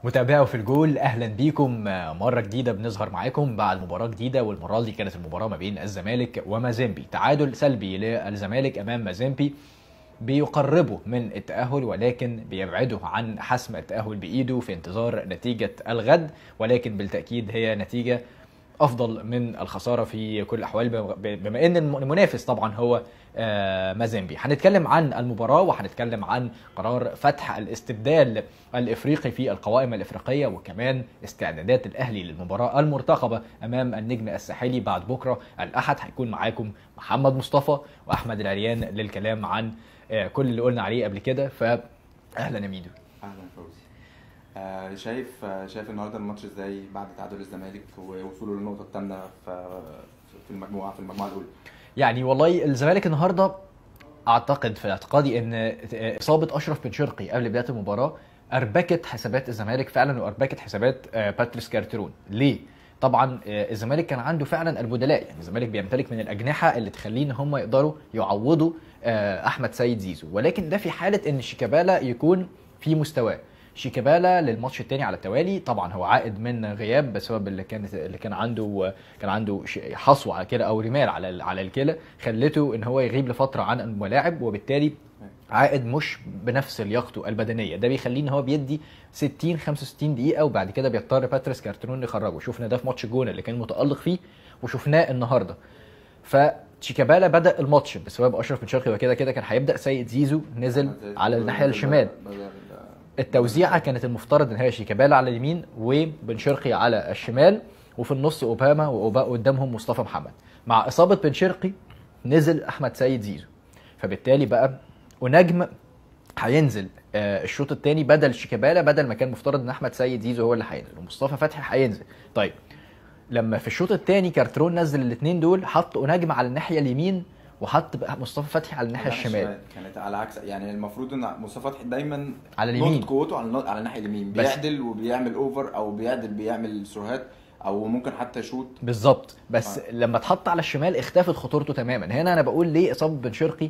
متابعوا في الجول اهلا بيكم مره جديده بنظهر معاكم بعد مباراه جديده والمره دي كانت المباراه ما بين الزمالك ومازيمبي تعادل سلبي للزمالك امام مازيمبي بيقربه من التأهل ولكن بيبعده عن حسم التأهل بإيده في انتظار نتيجة الغد ولكن بالتأكيد هي نتيجة افضل من الخساره في كل الاحوال بما ان المنافس طبعا هو مازيمبي هنتكلم عن المباراه وهنتكلم عن قرار فتح الاستبدال الافريقي في القوائم الافريقيه وكمان استعدادات الاهلي للمباراه المرتقبه امام النجم الساحلي بعد بكره الاحد هيكون معاكم محمد مصطفى واحمد العريان للكلام عن كل اللي قلنا عليه قبل كده فاهلا يا ميدو اهلا فوزي آه شايف آه شايف النهارده الماتش ازاي بعد تعادل الزمالك ووصوله للنقطه الثامنه في في المجموعه في المجموعه الاولى يعني والله الزمالك النهارده اعتقد في اعتقادي ان اصابه اشرف بن شرقي قبل بدايه المباراه اربكت حسابات الزمالك فعلا واربكت حسابات باتريس كارترون ليه طبعا الزمالك كان عنده فعلا البدلاء يعني الزمالك بيمتلك من الاجنحه اللي تخليه ان هم يقدروا يعوضوا احمد سيد زيزو ولكن ده في حاله ان شيكابالا يكون في مستواه شيكابالا للماتش الثاني على التوالي طبعا هو عائد من غياب بسبب اللي كانت اللي كان عنده كان عنده حصوه على كده او رمال على على الكلى خلته ان هو يغيب لفتره عن الملاعب وبالتالي عائد مش بنفس لياقته البدنيه ده بيخليه ان هو بيدي 60 65 دقيقه وبعد كده بيضطر باتريس كارترون يخرجه شفنا ده في ماتش الجونه اللي كان متالق فيه وشفناه النهارده فشيكابالا بدا الماتش بسبب اشرف بن شرقي وكده كده كان هيبدا سيد زيزو نزل على الناحيه الشمال التوزيعه كانت المفترض ان هي شيكابالا على اليمين وبن شرقي على الشمال وفي النص اوباما وقدامهم مصطفى محمد مع اصابه بن شرقي نزل احمد سيد زيزو فبالتالي بقى ونجم هينزل الشوط الثاني بدل شيكابالا بدل ما كان مفترض ان احمد سيد زيزو هو اللي هينزل ومصطفى فتحي هينزل طيب لما في الشوط الثاني كارترون نزل الاثنين دول حط نجم على الناحيه اليمين وحط بقى مصطفى فتحي على الناحيه الشمال كانت على عكس يعني المفروض ان مصطفى فتحي دايما على اليمين نقطه قوته على على الناحيه اليمين بيعدل وبيعمل اوفر او بيعدل بيعمل سروهات او ممكن حتى يشوط بالظبط بس آه. لما اتحط على الشمال اختفت خطورته تماما هنا انا بقول ليه اصابه بن شرقي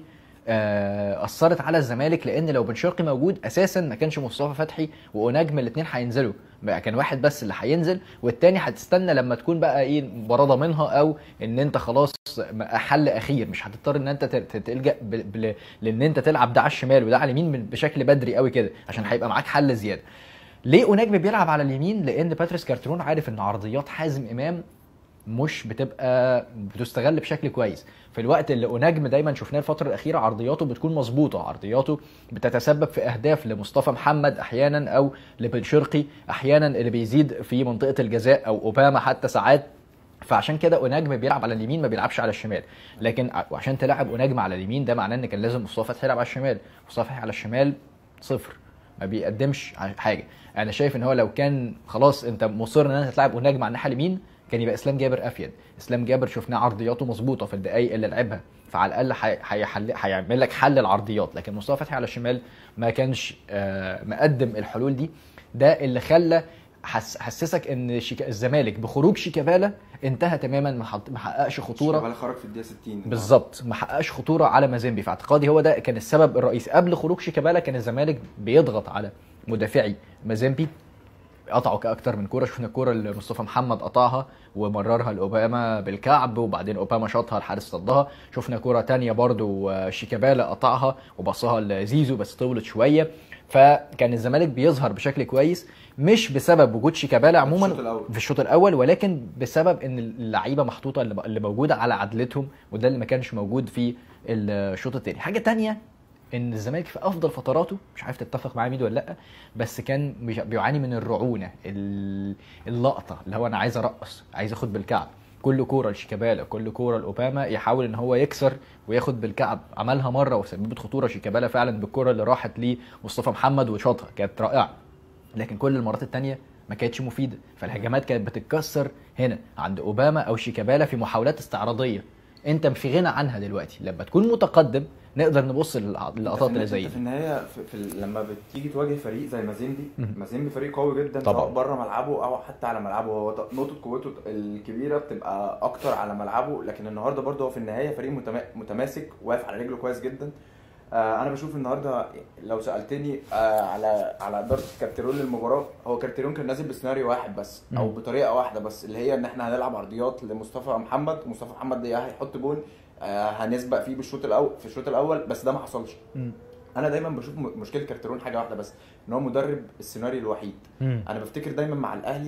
اثرت على الزمالك لان لو بن شرقي موجود اساسا ما كانش مصطفى فتحي ونجم الاثنين هينزلوا بقى كان واحد بس اللي هينزل والتاني هتستنى لما تكون بقى ايه مباراه ضامنها او ان انت خلاص حل اخير مش هتضطر ان انت تلجا لان انت تلعب ده على الشمال وده على اليمين بشكل بدري قوي كده عشان هيبقى معاك حل زياده ليه ونجم بيلعب على اليمين لان باتريس كارترون عارف ان عرضيات حازم امام مش بتبقى بتستغل بشكل كويس في الوقت اللي اوناجم دايما شفناه الفتره الاخيره عرضياته بتكون مظبوطه عرضياته بتتسبب في اهداف لمصطفى محمد احيانا او لبن شرقي احيانا اللي بيزيد في منطقه الجزاء او اوباما حتى ساعات فعشان كده اوناجم بيلعب على اليمين ما بيلعبش على الشمال لكن وعشان تلعب اوناجم على اليمين ده معناه ان كان لازم مصطفى فتحي يلعب على الشمال مصطفى فتحي على الشمال صفر ما بيقدمش حاجه انا شايف ان هو لو كان خلاص انت مصر ان انت تلعب اوناجم على الناحيه اليمين كان يبقى اسلام جابر افيد اسلام جابر شفناه عرضياته مظبوطه في الدقائق اللي لعبها فعلى الاقل هيحل هيعمل لك حل العرضيات لكن مصطفى فتحي على الشمال ما كانش مقدم الحلول دي ده اللي خلى حسسك ان شيكا الزمالك بخروج شيكابالا انتهى تماما ما حققش خطوره شيكابالا خرج في الدقيقه 60 بالظبط ما حققش خطوره على مازيمبي في اعتقادي هو ده كان السبب الرئيسي قبل خروج شيكابالا كان الزمالك بيضغط على مدافعي مازيمبي قطعوا اكتر من كوره شفنا الكوره اللي مصطفى محمد قطعها ومررها لاوباما بالكعب وبعدين اوباما شاطها الحارس صدها شفنا كوره تانية برضو شيكابالا قطعها وبصها لزيزو بس طولت شويه فكان الزمالك بيظهر بشكل كويس مش بسبب وجود شيكابالا عموما في الشوط الاول ولكن بسبب ان اللعيبه محطوطه اللي موجوده على عدلتهم وده اللي ما كانش موجود في الشوط الثاني حاجه تانية ان الزمالك في افضل فتراته مش عارف تتفق معايا ميدو ولا لا بس كان بيعاني من الرعونه اللقطه اللي هو انا عايز ارقص عايز اخد بالكعب كل كوره لشيكابالا كل كوره لاوباما يحاول ان هو يكسر وياخد بالكعب عملها مره وسببت خطوره شيكابالا فعلا بالكوره اللي راحت لمصطفى محمد وشاطها كانت رائعه لكن كل المرات الثانيه ما كانتش مفيده فالهجمات كانت بتتكسر هنا عند اوباما او شيكابالا في محاولات استعراضيه انت في غنى عنها دلوقتي لما تكون متقدم نقدر نبص للقطات اللي زي في النهايه في, في لما بتيجي تواجه فريق زي مازيمبي مازيمبي فريق قوي جدا طبعا. سواء بره ملعبه او حتى على ملعبه هو نقطه قوته الكبيره بتبقى اكتر على ملعبه لكن النهارده برده هو في النهايه فريق متماسك واقف على رجله كويس جدا آه انا بشوف النهارده لو سالتني آه على على اداره كارتيرون للمباراه هو كارتيرون كان نازل بسيناريو واحد بس او مم. بطريقه واحده بس اللي هي ان احنا هنلعب عرضيات لمصطفى محمد ومصطفى محمد ده يا هيحط جون آه هنسبق فيه بالشوط الاول في الشوط الاول بس ده ما حصلش مم. انا دايما بشوف م- مشكله كارتيرون حاجه واحده بس ان هو مدرب السيناريو الوحيد مم. انا بفتكر دايما مع الاهلي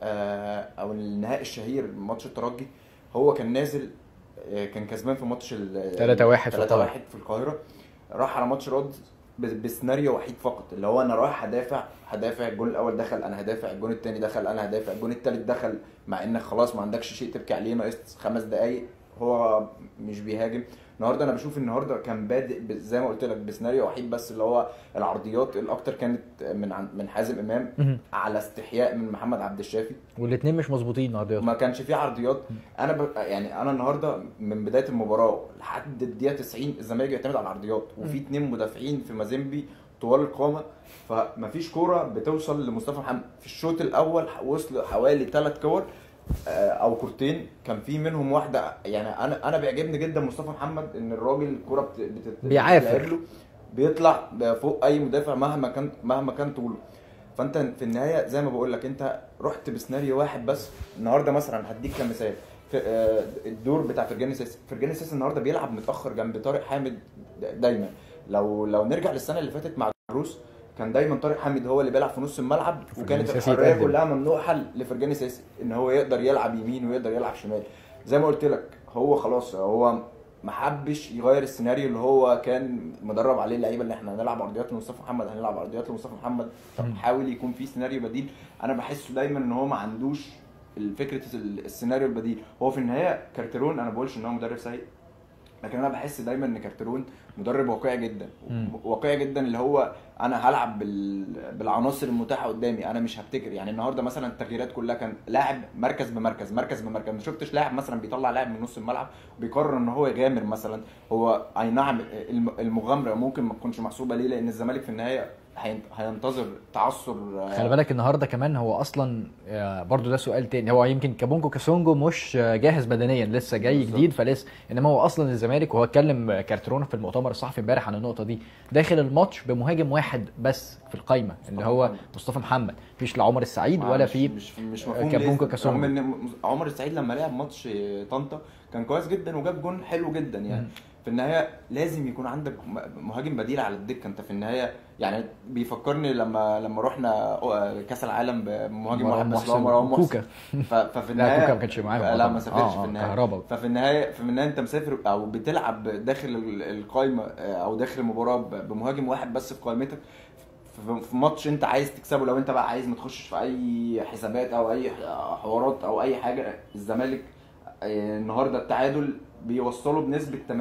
آه، او النهائي الشهير ماتش الترجي هو كان نازل آه، كان كسبان في ماتش ال 3-1 في 3 القاهرة. 1 في القاهره راح على ماتش رد ب- بسيناريو وحيد فقط اللي هو انا رايح هدافع هدافع الجون الاول دخل انا هدافع الجون الثاني دخل انا هدافع الجون الثالث دخل مع انك خلاص ما عندكش شيء تبكي عليه ناقص خمس دقائق هو مش بيهاجم النهارده انا بشوف النهارده كان بادئ ب- زي ما قلت لك بسيناريو وحيد بس اللي هو العرضيات الاكتر كانت من عن- من حازم امام مم. على استحياء من محمد عبد الشافي والاثنين مش مظبوطين عرضيات ما كانش فيه عرضيات انا ب... يعني انا النهارده من بدايه المباراه لحد الدقيقه 90 الزمالك بيعتمد على العرضيات وفي اتنين مدافعين في مازيمبي طوال القامه فمفيش كوره بتوصل لمصطفى محمد في الشوط الاول وصل حوالي ثلاث كور آه، او كورتين كان في منهم واحده يعني انا انا بيعجبني جدا مصطفى محمد ان الراجل الكوره بت... بت... بيعافر. بتتلعب له بيطلع فوق اي مدافع مهما كان مهما كان طوله فانت في النهايه زي ما بقول لك انت رحت بسيناريو واحد بس النهارده مثلا هديك كمثال في آه، الدور بتاع فرجاني سيسي فرجاني سيسي النهارده بيلعب متاخر جنب طارق حامد دايما لو لو نرجع للسنه اللي فاتت مع الروس كان دايما طارق حامد هو اللي بيلعب في نص الملعب وكانت سيسي الحريه يتقدم. كلها ممنوحه لفرجاني سيسي ان هو يقدر يلعب يمين ويقدر يلعب شمال زي ما قلت لك هو خلاص هو ما حبش يغير السيناريو اللي هو كان مدرب عليه اللعيبه اللي احنا هنلعب عرضيات لمصطفى محمد هنلعب عرضيات لمصطفى محمد طب مم. حاول يكون في سيناريو بديل انا بحسه دايما ان هو ما عندوش فكره السيناريو البديل هو في النهايه كارتيرون انا بقولش ان هو مدرب سيء لكن انا بحس دايما ان كارتيرون مدرب واقعي جدا مم. واقعي جدا اللي هو انا هلعب بال... بالعناصر المتاحه قدامي انا مش هبتكر يعني النهارده مثلا التغييرات كلها كان لاعب مركز بمركز مركز بمركز ما شفتش لاعب مثلا بيطلع لاعب من نص الملعب وبيقرر ان هو يغامر مثلا هو اي نعم الم- المغامره ممكن ما تكونش محسوبه ليه لان الزمالك في النهايه هين- هينتظر تعثر آه، خلي بالك النهارده كمان هو اصلا آه، برضو ده سؤال تاني هو يمكن كابونجو كاسونجو مش آه، جاهز بدنيا لسه جاي بالظبط. جديد فلسه انما هو اصلا الزمالك وهو اتكلم كارترون في المؤتمر الصحفي امبارح عن النقطه دي داخل الماتش بمهاجم واحد بس في القايمه اللي هو محمد. مصطفى محمد مفيش لا عمر السعيد ولا مش- في مش مش آه، مفهوم كابونجو ليه كاسونجو. رغم ان عمر السعيد لما لعب ماتش طنطا كان كويس جدا وجاب جون حلو جدا يعني مم. في النهايه لازم يكون عندك م- مهاجم بديل على الدكه انت في النهايه يعني بيفكرني لما لما رحنا كاس العالم بمهاجم واحد بس اللي هو مروان محسن كوكا ف- ففي لا النهايه كوكا ما كانش معاهم لا طبعاً. ما سافرش آه، في آه، النهايه كهربا ففي النهايه في النهايه انت مسافر او بتلعب داخل ال- القايمه او داخل المباراه ب- بمهاجم واحد بس في قائمتك في- في ماتش انت عايز تكسبه لو انت بقى عايز ما تخشش في اي حسابات او اي حوارات او اي حاجه الزمالك آه، النهارده التعادل بيوصله بنسبه 80%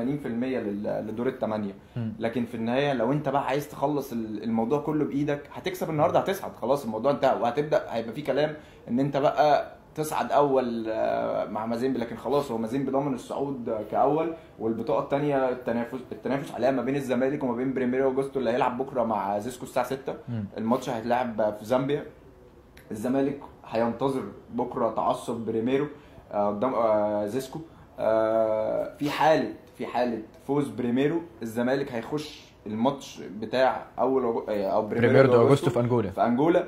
لل- لدور الثمانيه مم. لكن في النهايه لو انت بقى عايز تخلص ال- الموضوع كله بايدك هتكسب النهارده هتصعد خلاص الموضوع انتهى وهتبدا هيبقى في كلام ان انت بقى تصعد اول آه، مع مازيمبي لكن خلاص هو مازيمبي ضامن الصعود آه، كاول والبطاقه الثانيه التنافس التنافس عليها ما بين الزمالك وما بين بريميرو اوجستو اللي هيلعب بكره مع زيسكو الساعه 6 مم. الماتش هيتلعب في زامبيا الزمالك هينتظر بكره تعثر بريميرو آه، قدام آه، زيسكو آه، في حاله في حاله فوز بريميرو الزمالك هيخش الماتش بتاع اول أغو- آه، او بريميرو دو اوجستو في انجولا في انجولا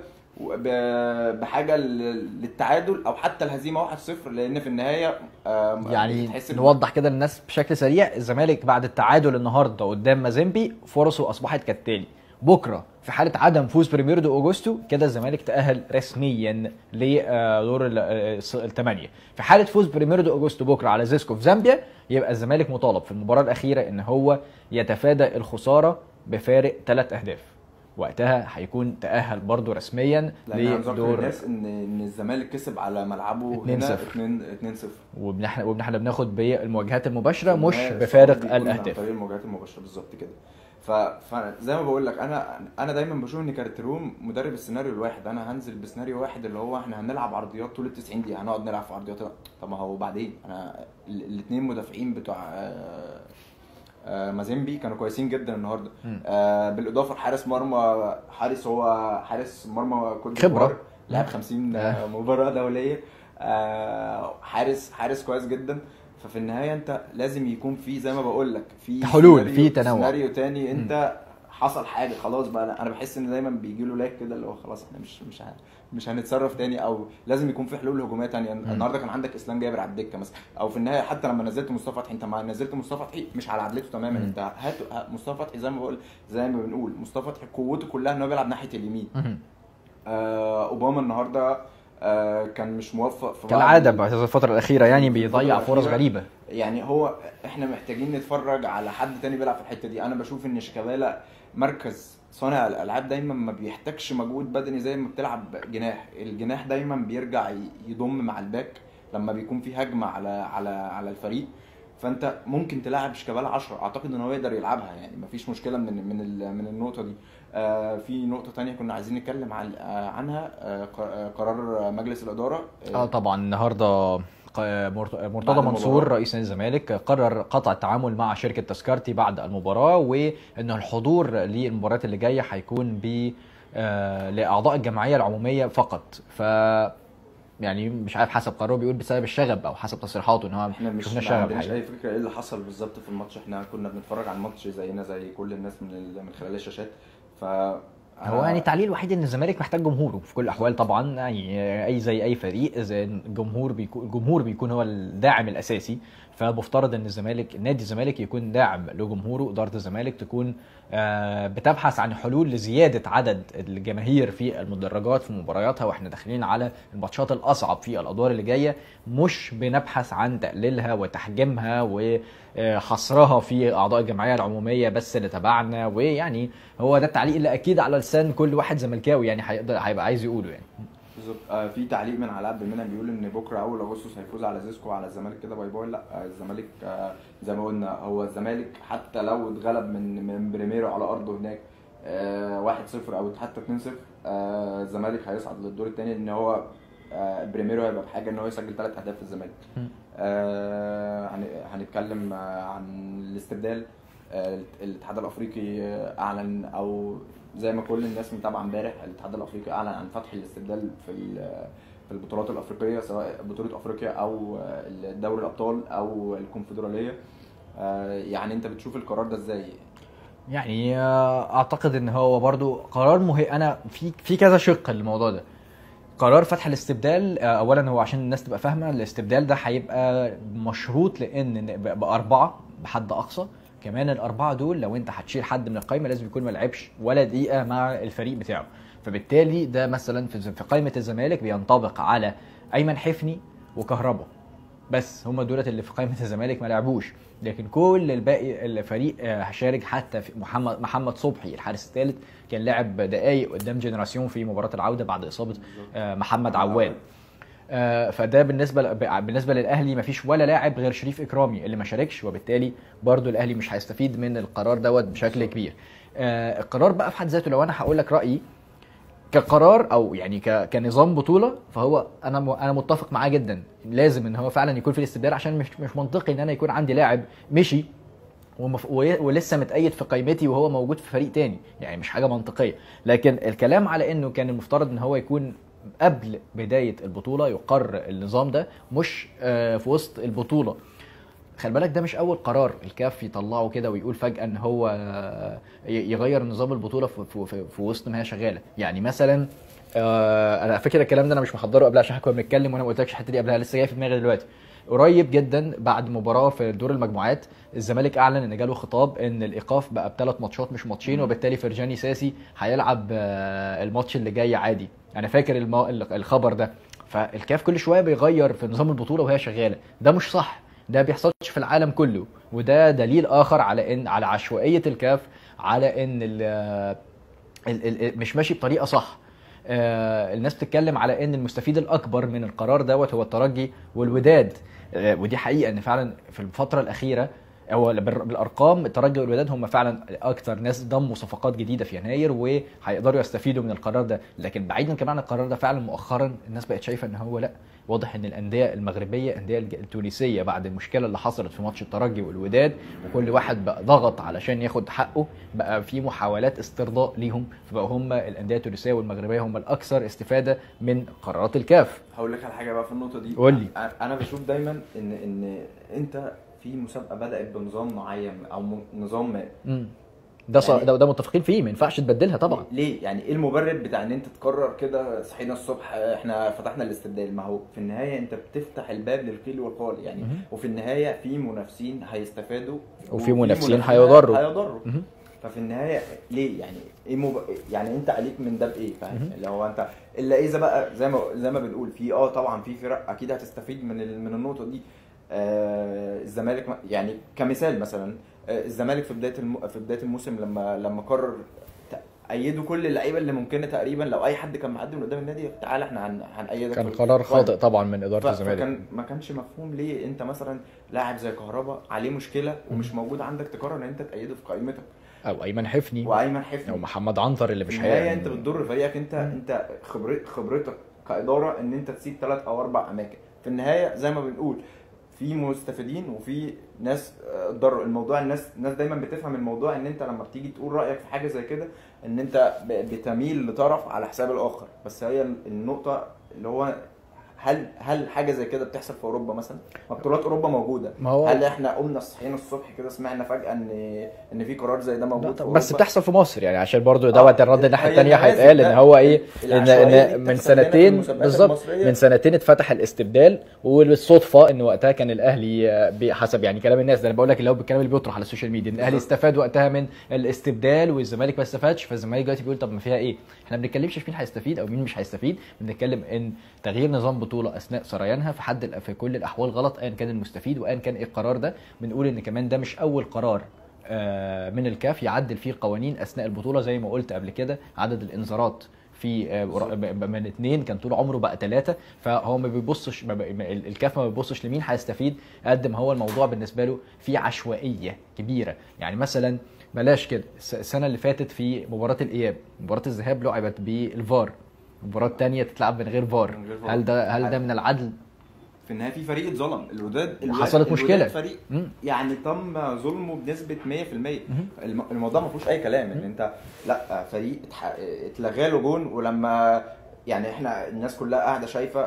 وب- بحاجه لل- للتعادل او حتى الهزيمه 1-0 لان في النهايه آه، يعني بتحس إن- نوضح كده للناس بشكل سريع الزمالك بعد التعادل النهارده قدام مازيمبي فرصه اصبحت كالتالي بكره في حاله عدم فوز بريميرو دو اوجستو كده الزمالك تاهل رسميا لدور الثمانيه في حاله فوز بريميرو دو اوجستو بكره على زيسكو في زامبيا يبقى الزمالك مطالب في المباراه الاخيره ان هو يتفادى الخساره بفارق ثلاث اهداف وقتها هيكون تاهل برضه رسميا لان أنا بذكر لدور الناس ان ان الزمالك كسب على ملعبه 2-0. هنا 2 2-0 وبنحن وبنحن بناخد بالمواجهات المباشره مش النهاية بفارق الصعود بيكون عن الاهداف طريق المواجهات المباشره بالظبط كده ف... فزي ما بقول لك انا انا دايما بشوف ان كارتيرون مدرب السيناريو الواحد انا هنزل بسيناريو واحد اللي هو احنا هنلعب عرضيات طول ال 90 دقيقه هنقعد نلعب في عرضيات طب ما هو بعدين انا الاثنين مدافعين بتوع آه، آه، مازيمبي كانوا كويسين جدا النهارده مم. آه بالاضافه لحارس مرمى حارس هو حارس مرمى كوت خبرة. ديفوار، لعب 50 آه. مباراه دوليه آه حارس حارس كويس جدا ففي النهايه انت لازم يكون في زي ما بقول لك في حلول، سيناريو- في تنوع. سيناريو تاني انت حصل حاجه خلاص بقى انا- انا بحس ان دايما بيجي له لاك كده اللي هو خلاص احنا مش مش ه- مش هنتصرف تاني او لازم يكون في حلول هجوميه تانية النهارده كان عندك اسلام جابر على الدكه مثلا او في النهايه حتى لما نزلت مصطفى فتحي انت ما نزلت مصطفى فتحي مش على عدلته تماما مم. انت هات هات مصطفى فتحي زي ما بقول زي ما بنقول مصطفى فتحي قوته كلها ان هو بيلعب ناحيه اليمين مهم. آه اوباما النهارده آه كان مش موفق في بعض كالعاده ال- بعد الفتره الاخيره يعني بيضيع الفترة فرص الأخيرة. غريبه يعني هو احنا محتاجين نتفرج على حد تاني بيلعب في الحته دي انا بشوف ان شيكابالا مركز صانع الالعاب دايما ما بيحتاجش مجهود بدني زي ما بتلعب جناح الجناح دايما بيرجع ي- يضم مع الباك لما بيكون في هجمه على على على الفريق فانت ممكن تلعب شيكابالا 10 اعتقد ان هو يقدر يلعبها يعني مفيش مشكله من من ال- من النقطه دي آه في نقطه تانية كنا عايزين نتكلم عن آه عنها آه ق- آه، قرار مجلس الاداره اه طبعا النهارده ق- مرت- مرتضى بعد منصور المباراة. رئيس نادي الزمالك قرر قطع التعامل مع شركه تذكرتي بعد المباراه وان الحضور للمباريات اللي جايه هيكون ب آه، لاعضاء الجمعيه العموميه فقط ف يعني مش عارف حسب قراره بيقول بسبب الشغب او حسب تصريحاته ان هو احنا مش شفنا ما شغب عندناش حقيقي. اي فكره ايه اللي حصل بالظبط في الماتش احنا كنا بنتفرج على الماتش زينا زي كل الناس من ال- من خلال الشاشات ف هو يعني التعليل الوحيد ان الزمالك محتاج جمهوره في كل الاحوال طبعا يعني اي زي اي فريق زي الجمهور بيكون الجمهور بيكون هو الداعم الاساسي فمفترض ان الزمالك نادي الزمالك يكون داعم لجمهوره اداره الزمالك تكون آه، بتبحث عن حلول لزياده عدد الجماهير في المدرجات في مبارياتها واحنا داخلين على الماتشات الاصعب في الادوار اللي جايه مش بنبحث عن تقليلها وتحجيمها وحصرها في اعضاء الجمعيه العموميه بس اللي تبعنا ويعني هو ده التعليق اللي اكيد على لسان كل واحد زملكاوي يعني هيقدر هيبقى عايز يقوله يعني بالظبط آه في تعليق من علاء عبد المنعم بيقول ان بكره اول اغسطس هيفوز على زيسكو وعلى الزمالك كده باي باي لا آه الزمالك آه زي ما قلنا هو الزمالك حتى لو اتغلب من من بريميرو على ارضه هناك آه 1-0 او حتى 2-0 آه الزمالك هيصعد للدور الثاني ان هو آه بريميرو هيبقى بحاجه ان هو يسجل ثلاث اهداف في الزمالك مم. آه هن- هنتكلم آه عن الاستبدال آه الاتحاد الافريقي آه، اعلن او زي ما كل الناس متابعه امبارح الاتحاد الافريقي اعلن عن فتح الاستبدال في ال- في البطولات الافريقيه سواء بطوله افريقيا او دوري الابطال او الكونفدراليه آه، يعني انت بتشوف القرار ده ازاي يعني آه، اعتقد ان هو برضو قرار مهم انا في في كذا شق للموضوع ده قرار فتح الاستبدال آه، اولا هو عشان الناس تبقى فاهمه الاستبدال ده هيبقى مشروط لان ن- ب- باربعه بحد اقصى كمان الاربعه دول لو انت هتشيل حد من القائمه لازم يكون ما لعبش ولا دقيقه مع الفريق بتاعه فبالتالي ده مثلا في في قائمه الزمالك بينطبق على ايمن حفني وكهربا بس هم دولت اللي في قائمه الزمالك ما لعبوش لكن كل الباقي الفريق آه، شارك حتى في محمد محمد صبحي الحارس الثالث كان لعب دقائق قدام جنراسيون في مباراه العوده بعد اصابه آه، محمد عواد آه، فده بالنسبه ل- بالنسبه للاهلي مفيش ولا لاعب غير شريف اكرامي اللي ما شاركش وبالتالي برضو الاهلي مش هيستفيد من القرار دوت بشكل كبير آه، القرار بقى في حد ذاته لو انا هقول لك رايي كقرار او يعني ك... كنظام بطوله فهو انا م... انا متفق معاه جدا لازم ان هو فعلا يكون في الاستبدال عشان مش مش منطقي ان انا يكون عندي لاعب مشي ومف... و... ولسه متأيد في قائمتي وهو موجود في فريق تاني يعني مش حاجه منطقيه لكن الكلام على انه كان المفترض ان هو يكون قبل بدايه البطوله يقر النظام ده مش آه، في وسط البطوله خلي بالك ده مش اول قرار الكاف يطلعه كده ويقول فجاه ان هو آه، ي- يغير نظام البطوله في, في, في, في وسط ما هي شغاله يعني مثلا آه، انا فاكر الكلام ده انا مش محضره قبل عشان احنا كنا بنتكلم وانا ما قلتلكش الحته دي قبلها لسه جايه في دماغي دلوقتي قريب جدا بعد مباراه في دور المجموعات الزمالك اعلن ان جاله خطاب ان الايقاف بقى بثلاث ماتشات مش ماتشين وبالتالي فرجاني ساسي هيلعب آه، الماتش اللي جاي عادي انا فاكر الم... الخبر ده فالكاف كل شويه بيغير في نظام البطوله وهي شغاله ده مش صح ده بيحصلش في العالم كله وده دليل اخر على ان على عشوائيه الكاف على ان ال ال ال مش ماشي بطريقه صح آه، الناس بتتكلم على ان المستفيد الاكبر من القرار دوت هو الترجي والوداد آه، ودي حقيقه ان فعلا في الفتره الاخيره هو بال- بالارقام الترجي والوداد هم فعلا اكتر ناس ضموا صفقات جديده في يناير وهيقدروا يستفيدوا من القرار ده لكن بعيدا كمان عن القرار ده فعلا مؤخرا الناس بقت شايفه ان هو لا واضح ان الانديه المغربيه الانديه الج- التونسيه بعد المشكله اللي حصلت في ماتش الترجي والوداد وكل واحد بقى ضغط علشان ياخد حقه بقى في محاولات استرضاء ليهم فبقوا هم الانديه التونسيه والمغربيه هم الاكثر استفاده من قرارات الكاف هقول لك على حاجه بقى في النقطه دي قول لي. أنا- انا بشوف دايما ان ان انت في مسابقه بدات بنظام معين او م- نظام ما مم. ده ص... يعني- ده, ده متفقين فيه ما ينفعش تبدلها طبعا ليه يعني ايه المبرر بتاع ان انت تقرر كده صحينا الصبح احنا فتحنا الاستبدال ما هو في النهايه انت بتفتح الباب للقيل والقال يعني مهم. وفي النهايه في منافسين هيستفادوا وفي منافسين منافسين هيضروا. هيضروا مهم. ففي النهايه ليه يعني ايه مب... يعني انت عليك من ده بايه فاهم مهم. اللي هو انت الا اذا بقى زي ما زي ما بنقول في اه طبعا في فرق اكيد هتستفيد من ال... من النقطه دي آه الزمالك م- يعني كمثال مثلا آه الزمالك في بدايه الم... في بدايه الموسم لما لما قرر ت- ايدوا كل اللعيبه اللي ممكنه تقريبا لو اي حد كان معدي من قدام النادي تعالى احنا هن... هنأيدك كان في- قرار في- خاطئ طبعا من اداره ف- الزمالك فكان ما كانش مفهوم ليه انت مثلا لاعب زي كهربا عليه مشكله ومش موجود عندك تقرر ان انت تأيده في قائمتك او ايمن حفني وايمن حفني او محمد عنتر اللي في مش النهايه هي انت بتضر فريقك انت انت خبرت خبرتك كاداره ان انت تسيب ثلاث او اربع اماكن في النهايه زي ما بنقول في مستفيدين وفي ناس آه، اتضروا الموضوع الناس الناس دايما بتفهم الموضوع ان انت لما بتيجي تقول رايك في حاجه زي كده ان انت ب- بتميل لطرف على حساب الاخر بس هي النقطه اللي هو هل هل حاجه زي كده بتحصل في اوروبا مثلا؟ ما بطولات اوروبا موجوده ما هو هل احنا قمنا صحينا الصبح كده سمعنا فجاه ان ان في قرار زي ده موجود في لا، اوروبا بس بتحصل في مصر يعني عشان برضو آه، دوت الرد الناحيه هي الثانيه لازم هيتقال ان ده هو ايه ان العشوائية دي ان من بتحصل هنا في سنتين المسابقات بالظبط المصرية. من سنتين اتفتح الاستبدال والصدفه ان وقتها كان الاهلي آه، بحسب يعني كلام الناس ده انا بقول لك اللي هو الكلام اللي بيطرح على السوشيال ميديا ان الاهلي بالظبط. استفاد وقتها من الاستبدال والزمالك ما استفادش فالزمالك دلوقتي بيقول طب ما فيها ايه؟ احنا ما بنتكلمش في مين هيستفيد او مين مش هيستفيد بنتكلم ان تغيير نظام بطوله اثناء سريانها في حد في كل الاحوال غلط ايا كان المستفيد وايا كان ايه القرار ده بنقول ان كمان ده مش اول قرار آه، من الكاف يعدل فيه قوانين اثناء البطوله زي ما قلت قبل كده عدد الانذارات في آه، ور- ب- ب- من اثنين كان طول عمره بقى ثلاثه فهو ما بيبصش ما ب- ما- ال- الكاف ما بيبصش لمين هيستفيد قد ما هو الموضوع بالنسبه له في عشوائيه كبيره يعني مثلا بلاش كده الس- السنه اللي فاتت في مباراه الاياب مباراه الذهاب لعبت بالفار المباراه الثانيه تتلعب من غير فار من غير فار. هل ده هل ده من العدل في النهايه في فريق اتظلم الوداد الوداد- حصلت الوداد مشكلة. فريق مم. يعني تم ظلمه بنسبه 100% مهم. الم- الموضوع ما فيهوش اي كلام ان انت لا فريق اتح- اتلغى له جون ولما يعني احنا الناس كلها قاعده شايفه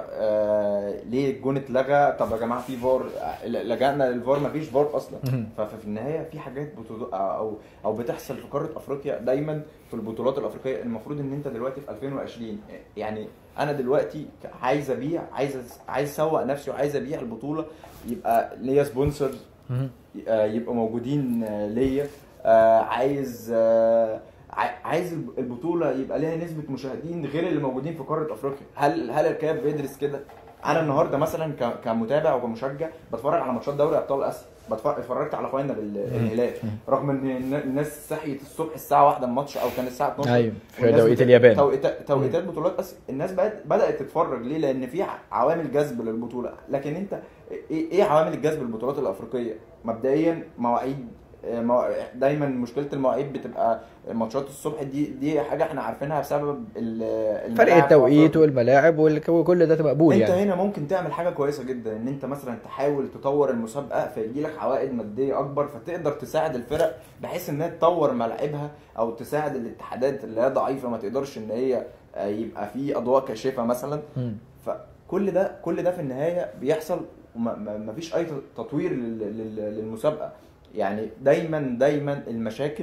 آه ليه الجون اتلغى طب يا جماعه في فار لجأنا للفار ما فيش فار اصلا مهم. ففي النهايه في حاجات بتض... او او بتحصل في قاره افريقيا دايما في البطولات الافريقيه المفروض ان انت دلوقتي في 2020 يعني انا دلوقتي عايز ابيع عايز عايز اسوق نفسي وعايز ابيع البطوله يبقى ليا سبونسرز مهم. يبقى موجودين آه، ليا آه، عايز آه، عاي- عايز الب- البطوله يبقى ليها نسبه مشاهدين غير اللي موجودين في قاره افريقيا هل هل الكاف بيدرس كده انا النهارده مثلا ك- كمتابع وكمشجع بتفرج على ماتشات دوري ابطال اسيا بتفرج اتفرجت على فاينل ال- الهلال رغم ان الن- الناس صحيت الصبح الساعه 1 الماتش او كان الساعه 12 ايوه في والناس توقيت بت- اليابان توقيتات توقيتات بطولات اسيا الناس بقت بدات تتفرج ليه لان في ع- عوامل جذب للبطوله لكن انت ايه إيه عوامل الجذب للبطولات الافريقيه مبدئيا مواعيد آه، موا- دايما مشكله المواعيد بتبقى ماتشات الصبح دي دي حاجه احنا عارفينها بسبب ال- فرق الملاعب التوقيت في والملاعب والك- وكل ده مقبول انت يعني هنا ممكن تعمل حاجه كويسه جدا ان انت مثلا تحاول تطور المسابقه فيجي لك عوائد ماديه اكبر فتقدر تساعد الفرق بحيث انها تطور ملاعبها او تساعد الاتحادات اللي هي ضعيفه ما تقدرش ان هي آه، يبقى في اضواء كاشفه مثلا مم. فكل ده كل ده في النهايه بيحصل وما فيش اي تطوير لل- لل- للمسابقه يعني دايما دايما المشاكل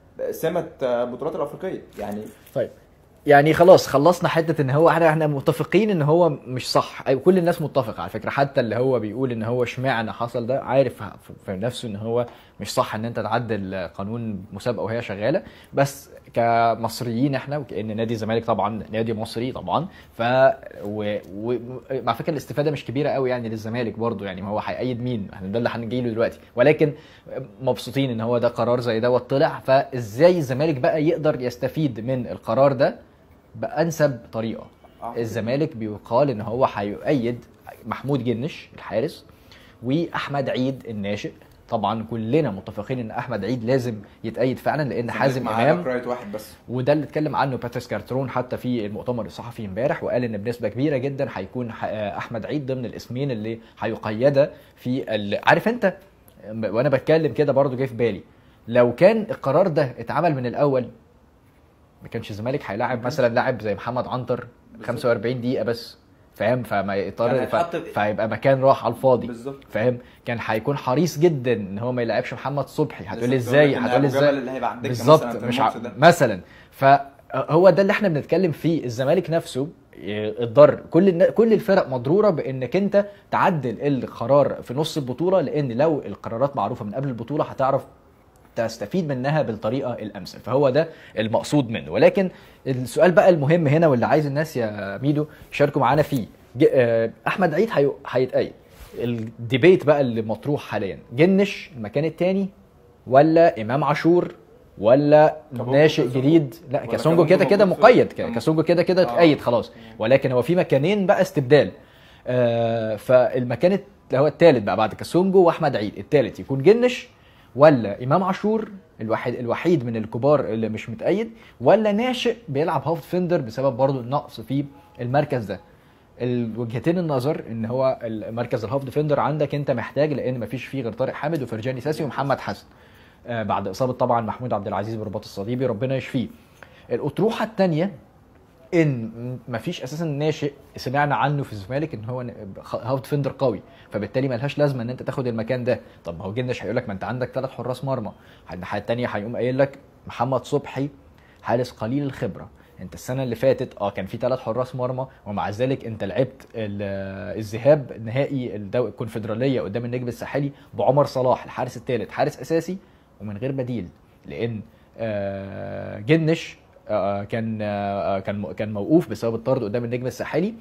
سمه البطولات الافريقيه يعني طيب يعني خلاص خلصنا حته ان هو احنا احنا متفقين ان هو مش صح أي كل الناس متفقه على فكره حتى اللي هو بيقول ان هو اشمعنى حصل ده عارف في- في نفسه ان هو مش صح ان انت تعدل قانون مسابقه وهي شغاله بس كمصريين احنا وكان نادي الزمالك طبعا نادي مصري طبعا ف و... و... مع فكره الاستفاده مش كبيره قوي يعني للزمالك برضو يعني ما هو هيأيد مين احنا ده اللي هنجي له دلوقتي ولكن مبسوطين ان هو ده قرار زي دوت طلع فازاي الزمالك بقى يقدر يستفيد من القرار ده بانسب طريقه آه. الزمالك بيقال ان هو هيؤيد محمود جنش الحارس واحمد عيد الناشئ طبعا كلنا متفقين ان احمد عيد لازم يتأيد فعلا لان حازم معاه امام باك رايت واحد بس وده اللي اتكلم عنه باتريس كارترون حتى في المؤتمر الصحفي امبارح وقال ان بنسبه كبيره جدا هيكون ح- احمد عيد ضمن الاسمين اللي هيقيدا في ال... عارف انت وانا بتكلم كده برضو جه في بالي لو كان القرار ده اتعمل من الاول ما كانش الزمالك هيلاعب مثلا لاعب زي محمد عنتر 45 دقيقه بس فاهم فما يضطر كان ف... هيتحط- فيبقى مكان راح على الفاضي بالظبط فاهم كان هيكون حريص جدا ان هو ما يلعبش محمد صبحي هتقول لي لسه ازاي بقولك إن هتقول لي أبو ازاي جبل اللي هيبقى على الدكة بالظبط مثلاً في مش ع... الماتش ده. مثلا فهو ده اللي احنا بنتكلم فيه الزمالك نفسه اتضر كل النا- كل الفرق مضروره بانك انت تعدل القرار في نص البطوله لان لو القرارات معروفه من قبل البطوله هتعرف تستفيد منها بالطريقه الامثل فهو ده المقصود منه ولكن السؤال بقى المهم هنا واللي عايز الناس يا ميدو يشاركوا معانا فيه ج- آه، احمد عيد هي- هيتأيد الديبيت بقى اللي مطروح حاليا جنش المكان الثاني ولا امام عاشور ولا كابونجو ناشئ كاسونجو؟ جديد لا ولا كاسونجو كابونجو كده كده موجود في- مقيد ك- آه. كاسونجو كده كده آه. اتأيد خلاص ولكن هو في مكانين بقى استبدال آه فالمكان الت- اللي هو الثالث بقى بعد كاسونجو واحمد عيد الثالث يكون جنش ولا امام عاشور الوحيد الوحيد من الكبار اللي مش متأيد ولا ناشئ بيلعب هاف فيندر بسبب برضه النقص في المركز ده الوجهتين النظر ان هو المركز الهاف ديفندر عندك انت محتاج لان مفيش فيه غير طارق حامد وفرجاني ساسي ومحمد حسن آه بعد اصابه طبعا محمود عبد العزيز برباط الصليبي ربنا يشفيه الاطروحه الثانيه ان مفيش اساسا ناشئ سمعنا عنه في الزمالك ان هو ن- هاف ديفندر قوي فبالتالي ملهاش لازمه ان انت تاخد المكان ده طب ما هو جنش هيقول لك ما انت عندك ثلاث حراس مرمى الناحيه الثانيه هيقوم قايل لك محمد صبحي حارس قليل الخبره انت السنه اللي فاتت اه كان في ثلاث حراس مرمى ومع ذلك انت لعبت ال- الذهاب نهائي الدو... الكونفدراليه قدام النجم الساحلي بعمر صلاح الحارس الثالث حارس اساسي ومن غير بديل لان آه، جنش آه، كان آه، كان كان موقوف بسبب الطرد قدام النجم الساحلي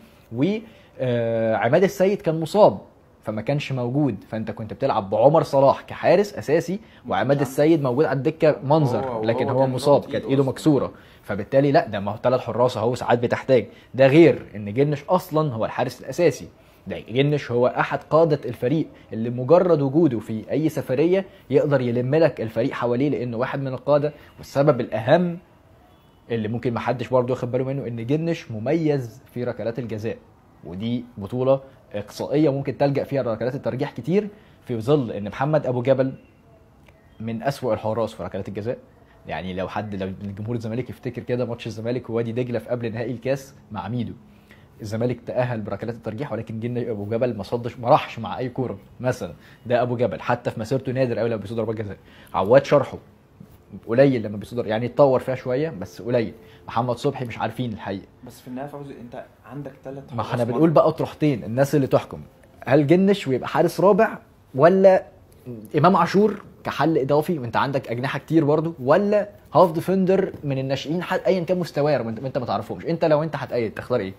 وعماد السيد كان مصاب فما كانش موجود فانت كنت بتلعب بعمر صلاح كحارس اساسي وعماد السيد موجود على الدكه منظر هو- لكن وهو هو كان مصاب ضاغط كانت إيده ايده أصلاً. مكسوره فبالتالي لا ده ما هو ثلاث حراس اهو ساعات بتحتاج ده غير ان جنش اصلا هو الحارس الاساسي ده جنش هو احد قاده الفريق اللي مجرد وجوده في اي سفريه يقدر يلم لك الفريق حواليه لانه واحد من القاده والسبب الاهم اللي ممكن ما حدش برضه واخد باله منه ان جنش مميز في ركلات الجزاء ودي بطوله اقصائيه ممكن تلجا فيها ركلات الترجيح كتير في ظل ان محمد ابو جبل من أسوأ الحراس في ركلات الجزاء يعني لو حد لو الجمهور الزمالك يفتكر كده ماتش الزمالك ووادي دجله في قبل نهائي الكاس مع ميدو الزمالك تأهل بركلات الترجيح ولكن جن ابو جبل ما صدش ما راحش مع اي كوره مثلا ده ابو جبل حتى في مسيرته نادر قوي لما بيصد ضربات جزاء عواد شرحه قليل لما بيصد يعني اتطور فيها شويه بس قليل محمد صبحي مش عارفين الحقيقه بس في النهايه فوزي انت عندك ثلاث ما احنا بنقول بقى اطروحتين الناس اللي تحكم هل جنش ويبقى حارس رابع ولا امام عاشور كحل اضافي وانت عندك اجنحه كتير برضو ولا هاف ديفندر من الناشئين حد ايا كان مستواه وانت انت ما تعرفهمش انت لو انت هتأيد تختار ايه؟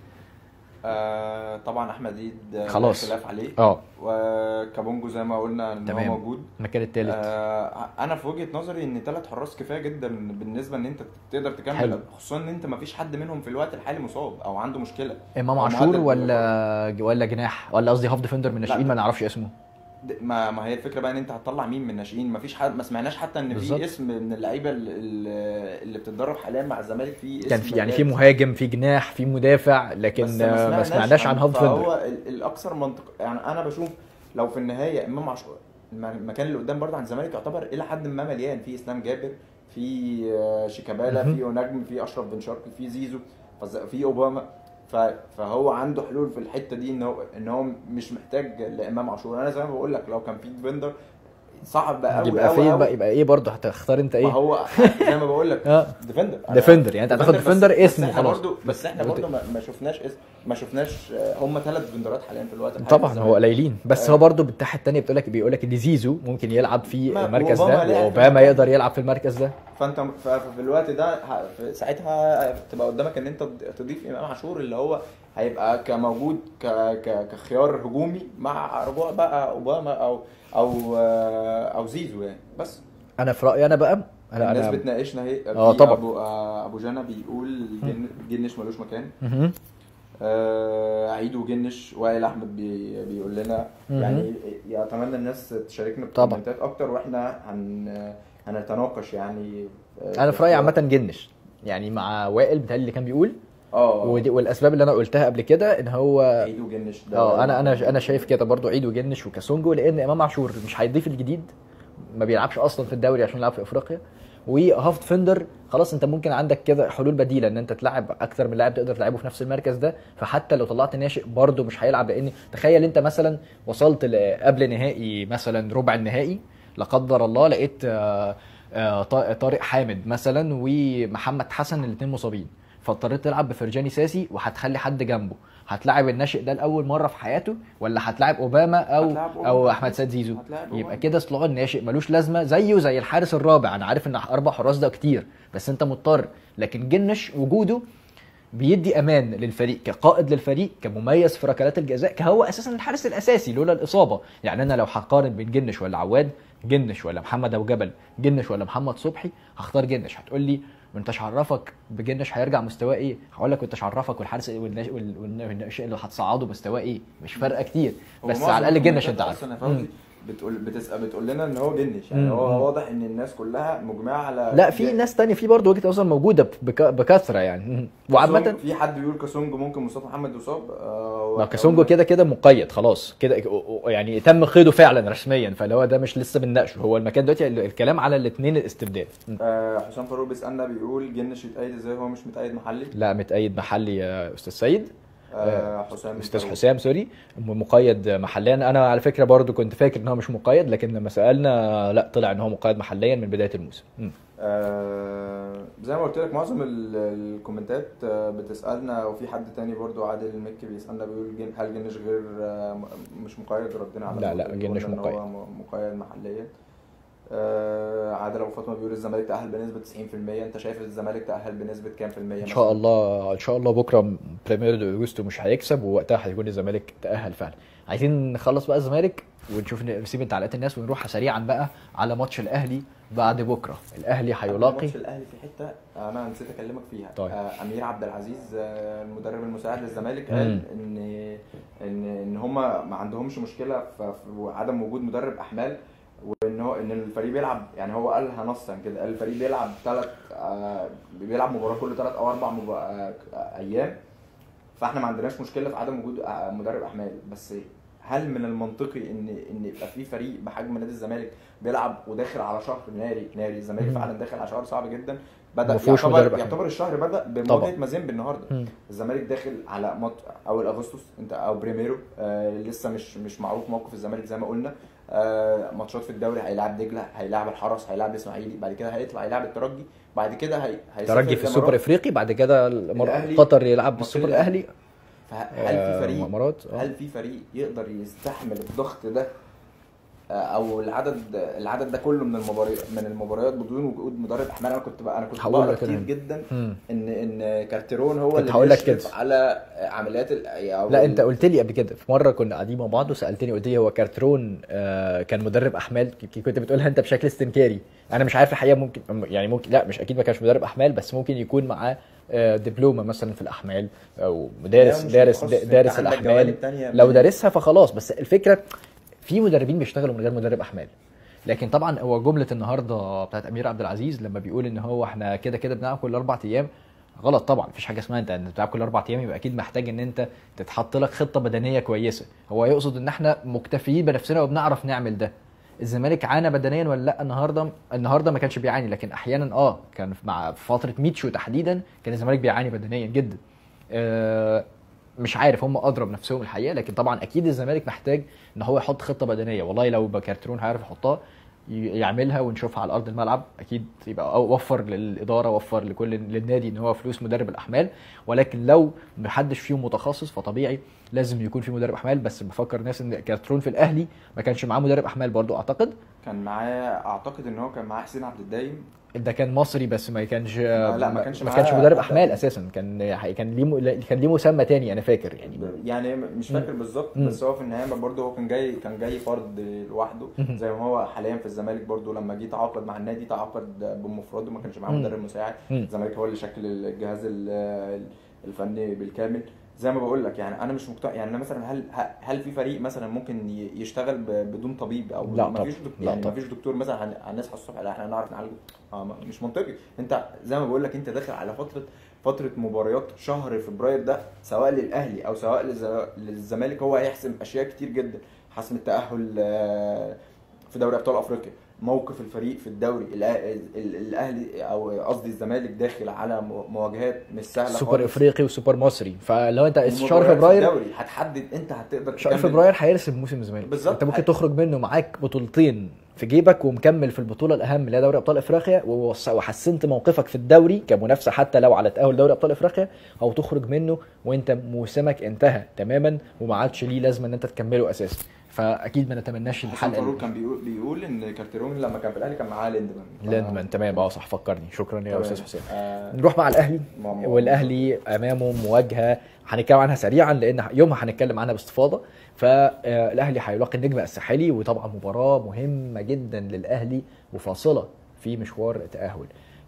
آه طبعا احمد عيد آه، خلاص. لا خلاف عليه اه وكابونجو زي ما قلنا ان هو تمام. موجود المكان الثالث آه انا في وجهه نظري ان ثلاث حراس كفايه جدا بالنسبه ان انت تقدر تكمل حلو. خصوصا ان انت ما فيش حد منهم في الوقت الحالي مصاب او عنده مشكله امام هو عاشور معدل ولا ولا جناح ولا قصدي هاف ديفندر من الناشئين لا. ما نعرفش اسمه د- ما ما هي الفكره بقى ان انت هتطلع مين من الناشئين ما فيش حد ما سمعناش حتى ان بالظبط. في اسم من اللعيبه ال- ال- اللي بتتدرب حاليا مع الزمالك في اسم كان في يعني في جاهز. مهاجم في جناح في مدافع لكن بس آه، ما سمعناش عن هاف ديفندر فهو ال- الاكثر منطق يعني انا بشوف لو في النهايه امام عاشور الم- المكان اللي قدام برضه عن الزمالك يعتبر الى حد ما مليان في اسلام جابر في آه، شيكابالا مهم. في نجم في اشرف بن شرقي في زيزو فز- في اوباما ف- فهو عنده حلول في الحته دي ان هو ان هو مش محتاج لامام عاشور انا زي ما بقول لك لو كان في ديفندر صعب بقى قوي يبقى قوي فين قوي. بقى يبقى ايه برضه هتختار انت ما ايه؟ هو زي ما بقول لك اه ديفندر أنا- ديفندر، يعني انت هتاخد بس- ديفندر بس اسم احنا وخلاص. برضو بس احنا بس- برضو ما ما شفناش اسم ما شفناش هم ثلاث ديفندرات حاليا في الوقت الحالي طبعا في هو الزمالك. قليلين بس آه. هو برضه بالناحيه الثانيه بتقول لك بيقول لك ان زيزو ممكن يلعب في ما- المركز وأوباما ده لعب في واوباما المكان. يقدر يلعب في المركز ده فانت ف- ففي الوقت ده ه- في ساعتها تبقى قدامك ان انت تضيف امام عاشور اللي هو هيبقى كموجود ك... ك... كخيار هجومي مع رجوع بقى اوباما او او او زيزو يعني بس انا في رايي انا بقى انا الناس انا بتناقشنا هي آه، في طبعا. ابو آه، ابو جانا بيقول جن- جنش ملوش مكان مهم. آه عيد وجنش وائل احمد بي بيقول لنا مهم. يعني اتمنى الناس تشاركنا طبعا. بالكومنتات اكتر واحنا هن هنتناقش يعني آه، انا في رايي عامه جنش يعني مع وائل بتهيألي اللي كان بيقول اه ودي والاسباب اللي انا قلتها قبل كده ان هو عيد وجنش ده اه انا انا انا شايف كده برضو عيد وجنش وكاسونجو لان امام عاشور مش هيضيف الجديد ما بيلعبش اصلا في الدوري عشان يلعب في افريقيا وهافت فندر خلاص انت ممكن عندك كده حلول بديله ان انت تلعب اكتر من لاعب تقدر تلعبه في نفس المركز ده فحتى لو طلعت ناشئ برضه مش هيلعب لان تخيل انت مثلا وصلت ل- قبل نهائي مثلا ربع النهائي لا قدر الله لقيت آه، آه، طا- طارق حامد مثلا ومحمد حسن الاثنين مصابين فاضطريت تلعب بفرجاني ساسي وهتخلي حد جنبه هتلاعب الناشئ ده لاول مره في حياته ولا هتلاعب اوباما او هتلاعب أوباما. او احمد سيد زيزو هتلاعب أوباما. يبقى كده صلاح الناشئ ملوش لازمه زيه زي الحارس الرابع انا عارف ان اربع حراس ده كتير بس انت مضطر لكن جنش وجوده بيدي امان للفريق كقائد للفريق كمميز في ركلات الجزاء كهو اساسا الحارس الاساسي لولا الاصابه يعني انا لو هقارن بين جنش ولا عواد جنش ولا محمد ابو جبل جنش ولا محمد صبحي هختار جنش هتقول لي ما انتش عرفك بجنش هيرجع مستواه ايه هقول لك وانتش عرفك والحارس والناش- وال- والناشئ اللي هتصعده مستواه ايه مش فارقه كتير بس ومعظم على الاقل جنش الكومنتات انت عارف اصلا يا فوزي مم. بتقول بتسأل بتقول لنا ان هو جنش يعني مم. هو واضح ان الناس كلها مجمعه على لا في ناس تانية في برضه وجهه نظر موجوده بك- بكثره يعني وعامه كاسونج- في حد بيقول كاسونج ممكن مصطفى محمد يصاب آه ما كاسونجو كده كده مقيد خلاص كده يعني تم قيده فعلا رسميا فاللي هو ده مش لسه بنناقشه هو المكان دلوقتي ال- الكلام على الاثنين الاستبدال م. آه حسام فاروق بيسالنا بيقول جنش يتأيد ازاي هو مش متأيد محلي لا متأيد محلي يا استاذ سيد آه حسام استاذ فاروق. حسام سوري م- مقيد محليا انا على فكره برضو كنت فاكر ان هو مش مقيد لكن لما سالنا لا طلع ان هو مقيد محليا من بدايه الموسم م. آه زي ما قلت لك معظم ال- الكومنتات آه، بتسالنا وفي حد تاني برضو عادل المكي بيسالنا بيقول جن هل جنش غير آه، م- مش مقيد ردنا على لا، لا، قلنا جنش إن هو مقيد. م- مقيد محليا آه عادل ابو فاطمه بيقول الزمالك تاهل بنسبه 90% انت شايف الزمالك تاهل بنسبه كام في الميه ان شاء الله ان شاء الله بكره بريمير دو اوجستو مش هيكسب ووقتها هيكون الزمالك تاهل فعلا عايزين نخلص بقى الزمالك ونشوف نسيب تعليقات الناس ونروح سريعا بقى على ماتش الاهلي بعد بكره الاهلي هيلاقي ماتش الاهلي في حته انا نسيت اكلمك فيها طيب. آه امير عبد العزيز آه المدرب المساعد للزمالك مم. قال ان ان ان هم ما عندهمش مشكله في في عدم وجود مدرب احمال وان هو ان الفريق بيلعب يعني هو قالها نصا كده قال الفريق بيلعب ثلاث آه بيلعب مباراه كل ثلاث او اربع مب... آه ايام فاحنا ما عندناش مشكله في عدم وجود آه، مدرب احمال بس هل من المنطقي ان ان يبقى في فريق بحجم نادي الزمالك بيلعب وداخل على شهر ناري ناري الزمالك مم. فعلا داخل على شهر صعب جدا بدا ما فيهوش يعتبر مدرب أحمال. يعتبر الشهر بدا طبعا. بمواجهه مازيمبي النهارده مم. الزمالك داخل على مط... اول اغسطس انت او بريميرو آه لسه مش مش معروف موقف الزمالك زي ما قلنا آه ماتشات في الدوري هيلاعب دجله هيلاعب الحرس هيلاعب الاسماعيلي بعد كده هيطلع يلعب الترجي بعد كده هي... هيسافر ترجي في السوبر الإمارات. افريقي بعد كده المر- الأهلي- قطر يلعب ماتش بالسوبر الأهلي. الاهلي فهل آه، في فريق مؤامرات آه. هل في فريق يقدر يستحمل الضغط ده آه، او العدد العدد ده كله من المباريات من المباريات بدون وجود مدرب احمال انا كنت بقى انا كنت هقول بقرا لك كتير أنا. جدا مم. ان ان كارتيرون هو كنت اللي هقول لك بيشرف كده. على عمليات ال... أو لا ال- انت قلت لي قبل كده في مره كنا قاعدين مع بعض وسالتني قلت لي هو كارترون آه كان مدرب احمال ك- كنت بتقولها انت بشكل استنكاري انا مش عارف الحقيقه ممكن يعني ممكن لا مش اكيد ما كانش مدرب احمال بس ممكن يكون معاه آه، دبلومه مثلا في الاحمال او دارس لا، مش دارس متخصص. دارس أنت عندك الاحمال جوانب تانية لو من- دارسها فخلاص بس الفكره في مدربين بيشتغلوا من غير مدرب احمال لكن طبعا هو جمله النهارده بتاعت امير عبد العزيز لما بيقول ان هو احنا كده كده بنلعب كل اربع ايام غلط طبعا مفيش حاجه اسمها انت انت بتلعب كل اربع ايام يبقى اكيد محتاج ان انت تتحط لك خطه بدنيه كويسه هو يقصد ان احنا مكتفيين بنفسنا وبنعرف نعمل ده الزمالك عانى بدنيا ولا لا النهارده النهارده ما كانش بيعاني لكن احيانا اه كان في- مع في فتره ميتشو تحديدا كان الزمالك بيعاني بدنيا جدا آه مش عارف هم اضرب نفسهم الحقيقه لكن طبعا اكيد الزمالك محتاج ان هو يحط خطه بدنيه والله لو بكارترون هيعرف يحطها ي- يعملها ونشوفها على ارض الملعب اكيد يبقى أو وفر للاداره وفر لكل للنادي ان هو فلوس مدرب الاحمال ولكن لو محدش فيهم متخصص فطبيعي لازم يكون في مدرب احمال بس بفكر الناس ان كارترون في الاهلي ما كانش معاه مدرب احمال برضو اعتقد كان معاه اعتقد ان هو كان معاه حسين عبد الدايم ده كان مصري بس ما كانش لا، ما كانش ما معاه كانش مدرب حد احمال أجنبي. اساسا كان كان ليه م- كان ليه مسمى تاني انا فاكر يعني يعني مش فاكر بالظبط مم. بس هو في النهايه برضه هو كان جاي كان جاي فرد لوحده مم. زي ما هو حاليا في الزمالك برضه لما جه تعاقد مع النادي تعاقد بمفرده ما كانش معاه مم. مدرب مساعد مم. الزمالك هو اللي شكل الجهاز ال- الفني بالكامل زي ما بقول لك يعني انا مش مقتنع يعني انا مثلا هل هل في فريق مثلا ممكن ي- يشتغل ب- بدون طبيب او لا ما طبعا. فيش دكتور لا يعني ما طبعا. فيش دكتور مثلا هن- هنصحى الصبح لا احنا نعرف نعالجه آه ما- مش منطقي انت زي ما بقول لك انت داخل على فتره فتره مباريات شهر فبراير ده سواء للاهلي او سواء للز- للزمالك هو هيحسم اشياء كتير جدا حسم التاهل آه، في دوري ابطال افريقيا موقف الفريق في الدوري الأ- ال- الاهلي او قصدي الزمالك داخل على مو- مواجهات مش سهله سوبر خالص. افريقي وسوبر مصري فلو انت شهر ومباريات في فبراير الدوري هتحدد انت هتقدر شهر تكمل. فبراير هيرسم موسم الزمالك بالظبط. انت ممكن هي- تخرج منه معاك بطولتين في جيبك ومكمل في البطوله الاهم اللي هي دوري ابطال افريقيا ووص- وحسنت موقفك في الدوري كمنافسه حتى لو على تاهل دوري ابطال افريقيا او تخرج منه وانت موسمك انتهى تماما وما عادش ليه لازمه ان انت تكمله اساسا فاكيد ما نتمناش حسن الحلقه فاروق دي. كان بيقول بيقول ان كارتيرون لما كان في الاهلي كان معاه ليندمان لاندمان تمام اه صح فكرني شكرا يا تمام. استاذ حسين آه، نروح مع الاهلي ما- ما- والاهلي امامه مواجهه هنتكلم عنها سريعا لان يومها هنتكلم عنها باستفاضه فالاهلي هيلاقي النجم الساحلي وطبعا مباراه مهمه جدا للاهلي وفاصله في مشوار التاهل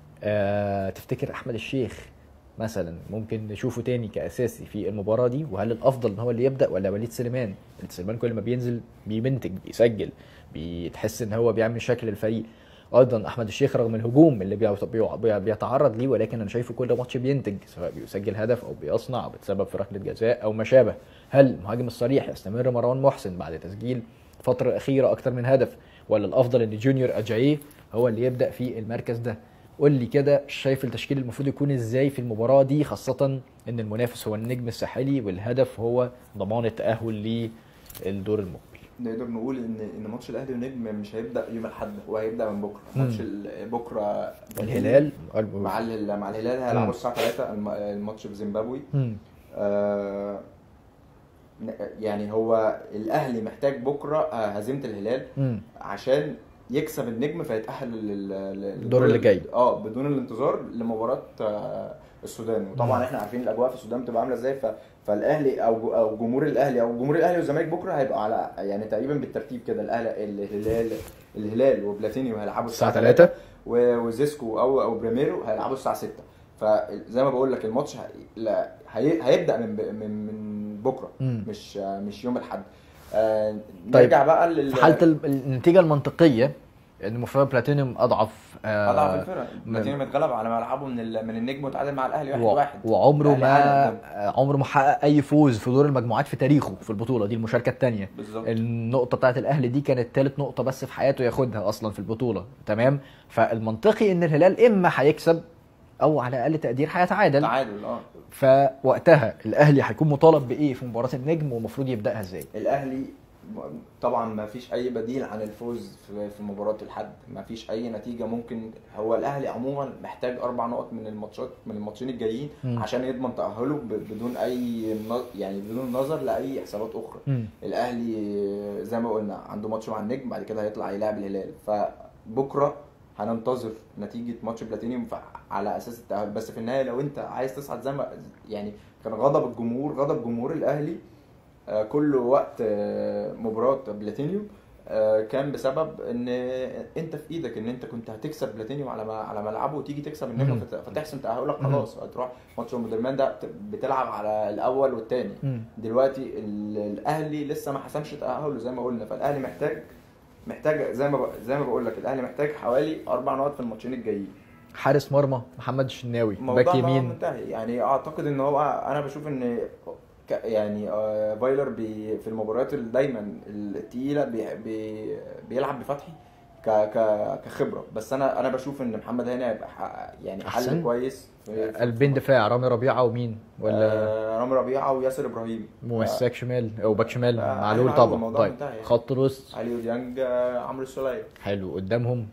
آه، تفتكر احمد الشيخ مثلا ممكن نشوفه تاني كاساسي في المباراه دي وهل الافضل ان هو اللي يبدا ولا وليد سليمان وليد سليمان كل ما بينزل بيمنتج بيسجل بتحس ان هو بيعمل شكل الفريق ايضا احمد الشيخ رغم الهجوم اللي بي- بي- بيتعرض ليه ولكن انا شايفه كل ماتش بينتج سواء بيسجل هدف او بيصنع او بيتسبب في ركله جزاء او ما شابه هل المهاجم الصريح يستمر مروان محسن بعد تسجيل الفتره الاخيره اكتر من هدف ولا الافضل ان جونيور اجاييه هو اللي يبدا في المركز ده قول لي كده شايف التشكيل المفروض يكون ازاي في المباراه دي خاصه ان المنافس هو النجم الساحلي والهدف هو ضمان التاهل للدور المقبل نقدر نقول ان ان ماتش الاهلي والنجم مش هيبدا يوم الاحد هو هيبدا من بكره مم. ماتش ال- بكره الهلال مع ال- مع الهلال مم. هيلعبوا الساعه 3 الم- الماتش في زيمبابوي مم. آه، يعني هو الاهلي محتاج بكره آه، هزيمه الهلال مم. عشان يكسب النجم فيتاهل لل- لل- الدور اللي جاي. اه بدون الانتظار لمباراه آه، السودان وطبعا مم. احنا عارفين الاجواء في السودان بتبقى عامله ازاي ف... فالاهلي او او جمهور الاهلي او جمهور الاهلي والزمالك بكره هيبقى على يعني تقريبا بالترتيب كده الاهلي الهلال الهلال وبلاتينيو هيلعبوا الساعه الساعه 3 و- وزيسكو او او بريميرو هيلعبوا الساعه 6 فزي ما بقول لك الماتش هي... لا هي... هيبدا من ب... من من بكره مم. مش مش يوم الاحد آه طيب، نرجع بقى لل في حاله ال- النتيجه المنطقيه ان المفروض بلاتينيوم اضعف آه، اضعف الفرق بلاتينيوم اتغلب على ملعبه من ال... من النجم وتعادل مع الاهلي واحد و- واحد وعمره الأهلي ما عانى عمره ما حقق اي فوز في دور المجموعات في تاريخه في البطوله دي المشاركه الثانيه بالظبط النقطة بتاعت الأهلي دي كانت تالت نقطة بس في حياته ياخدها أصلا في البطولة تمام فالمنطقي إن الهلال إما هيكسب أو على أقل تقدير هيتعادل تعادل اه فوقتها الأهلي هيكون مطالب بإيه في مباراة النجم ومفروض يبدأها إزاي الاهلي طبعا ما فيش اي بديل عن الفوز في في مباراه الحد ما فيش اي نتيجه ممكن هو الاهلي عموما محتاج اربع نقط من الماتشات من الماتشين الجايين مم. عشان يضمن تاهله ب- بدون اي ن- يعني بدون نظر لاي حسابات اخرى مم. الاهلي زي ما قلنا عنده ماتش مع النجم بعد كده هيطلع يلاعب الهلال فبكره هننتظر نتيجه ماتش بلاتينيوم ف- على اساس التاهل بس في النهايه لو انت عايز تصعد زي ما يعني كان غضب الجمهور غضب جمهور الاهلي آه، كل وقت آه، مباراه بلاتينيوم آه، كان بسبب ان انت في ايدك ان انت كنت هتكسب بلاتينيوم على ما- على ملعبه وتيجي تكسب النجم مم. فت- فتحسم تاهلك مم. خلاص هتروح ماتش ام درمان ده بت- بتلعب على الاول والثاني مم. دلوقتي ال- الاهلي لسه ما حسمش تاهله زي ما قلنا فالاهلي محتاج محتاج زي ما ب... زي ما بقول لك الاهلي محتاج حوالي اربع نقط في الماتشين الجايين حارس مرمى محمد الشناوي الموضوع باك ما يمين منتهي يعني اعتقد ان هو انا بشوف ان ك- يعني آه، فايلر بي في المباريات اللي دايما التقيله بي بي بيلعب بفتحي ك ك كخبره بس انا انا بشوف ان محمد هاني هيبقى ح- يعني أحسن؟ حل كويس في- في- قلبين دفاع رامي ربيعة ومين ولا آه، رامي ربيعه وياسر ابراهيم مساك شمال أو باك شمال آه، علي معلول معلول، طبعا الموضوع طيب منتهي يعني. خط الوسط علي وديانج آه، عمرو السوليه حلو قدامهم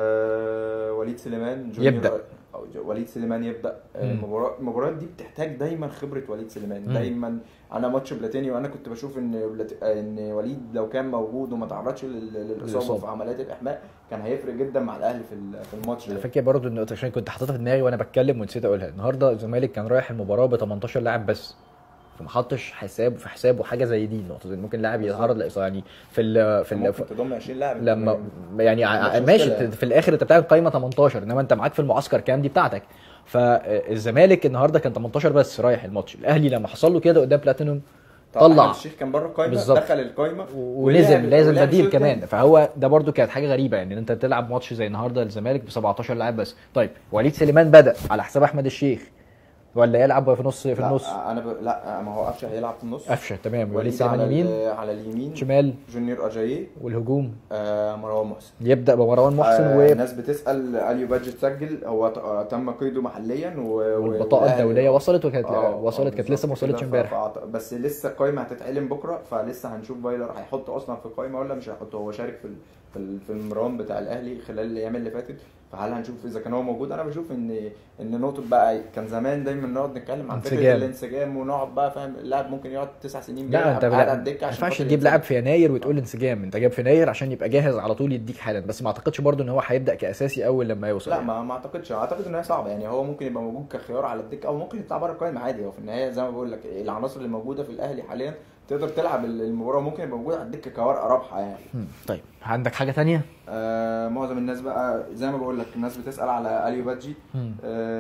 آه وليد سليمان جونيور يبدأ. أو ج- وليد سليمان يبدا آه، مم. المباراه المباريات دي بتحتاج دايما خبره وليد سليمان مم. دايما انا ماتش بلاتيني وانا كنت بشوف ان بلات... آه، ان وليد لو كان موجود وما تعرضش لل- للاصابه للإصابة. في عمليات الاحماء كان هيفرق جدا مع الاهلي في ال- في الماتش انا ده فاكر برضه ان عشان كنت حاططها في دماغي وانا بتكلم ونسيت اقولها النهارده الزمالك كان رايح المباراه ب 18 لاعب بس فما حطش حساب في حسابه حاجه زي دي النقطه دي ممكن لاعب يتعرض لإصابة يعني في ال في ال ممكن تضم 20 لاعب لما يعني ع- مش ماشي مشكلة. في الاخر انت بتعمل قايمه 18 انما انت معاك في المعسكر كام دي بتاعتك فالزمالك النهارده كان 18 بس رايح الماتش الاهلي لما حصل له كده قدام بلاتينوم طلع أحمد الشيخ كان بره القايمه بالظبط. دخل القايمه ولازم ولعب- لازم ولعب بديل شوط كمان تاني. فهو ده برضو كانت حاجه غريبه يعني ان انت تلعب ماتش زي النهارده الزمالك ب 17 لاعب بس طيب وليد سليمان بدا على حساب احمد الشيخ ولا يلعب في نص في لا، النص انا ب... لا ما هو قفشه هيلعب في النص قفشه تمام وليد وليد سليمان على يمين ال- على اليمين شمال جونيور اجاييه والهجوم آه مروان محسن يبدا بمروان محسن آه و الناس بتسال اليو بادج تسجل هو ت- آه، تم قيده محليا و... و- والبطاقه والأهلي- الدوليه وصلت وكانت آه، وصلت آه، كانت لسه ما بالظبط وصلتش كده. امبارح ف- فأعت- بس لسه القايمه هتتعلن بكره فلسه هنشوف فايلر هيحط اصلا في القايمه ولا مش هيحطه هو شارك في ال- في ال- في المران بتاع الاهلي خلال الايام اللي فاتت فهل هنشوف اذا كان هو موجود انا بشوف ان ان نقطه بقى كان زمان دايما نقعد نتكلم عن فكره انسجام. الانسجام ونقعد بقى فاهم اللاعب ممكن يقعد تسع سنين لا بيلعب انت قاعد لا على ما الدكه عشان ينفعش خاطر تجيب ينسجم. لاعب في يناير وتقول انسجام انت جايب في يناير عشان يبقى جاهز على طول يديك حالا بس ما اعتقدش برضو ان هو هيبدا كاساسي اول لما يوصل لا يعني. ما ما اعتقدش اعتقد ان هي صعبه يعني هو ممكن يبقى موجود كخيار على الدكه او ممكن يطلع بره القائمه عادي هو في النهايه زي ما بقول لك العناصر اللي موجوده في الاهلي حاليا تقدر تلعب المباراه ممكن يبقى موجود على الدكه كورقه رابحه يعني مم. طيب عندك حاجه تانية آه معظم الناس بقى زي ما بقول لك الناس بتسال على اليو بادجي مم.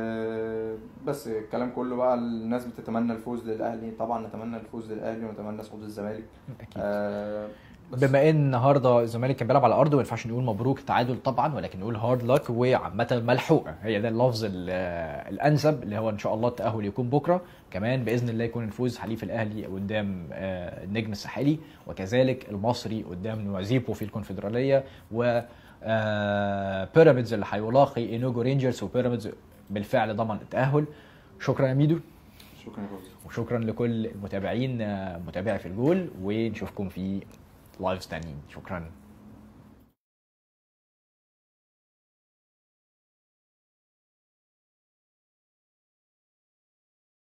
آه بس الكلام كله بقى الناس بتتمنى الفوز للاهلي طبعا نتمنى الفوز للاهلي ونتمنى صعود الزمالك اكيد آه بس بما ان النهارده الزمالك كان بيلعب على ارضه ما ينفعش نقول مبروك تعادل طبعا ولكن نقول هارد لك وعامه ملحوقه هي ده اللفظ ال- الانسب اللي هو ان شاء الله التاهل يكون بكره كمان باذن الله يكون الفوز حليف الاهلي قدام آه، النجم الساحلي وكذلك المصري قدام نوازيبو في الكونفدراليه و آه، بيراميدز اللي هيلاقي انوجو رينجرز وبيراميدز بالفعل ضمن التاهل شكرا يا ميدو شكرا يا فوزي وشكرا لكل المتابعين آه، متابعي في الجول ونشوفكم في لايفز تانيين شكرا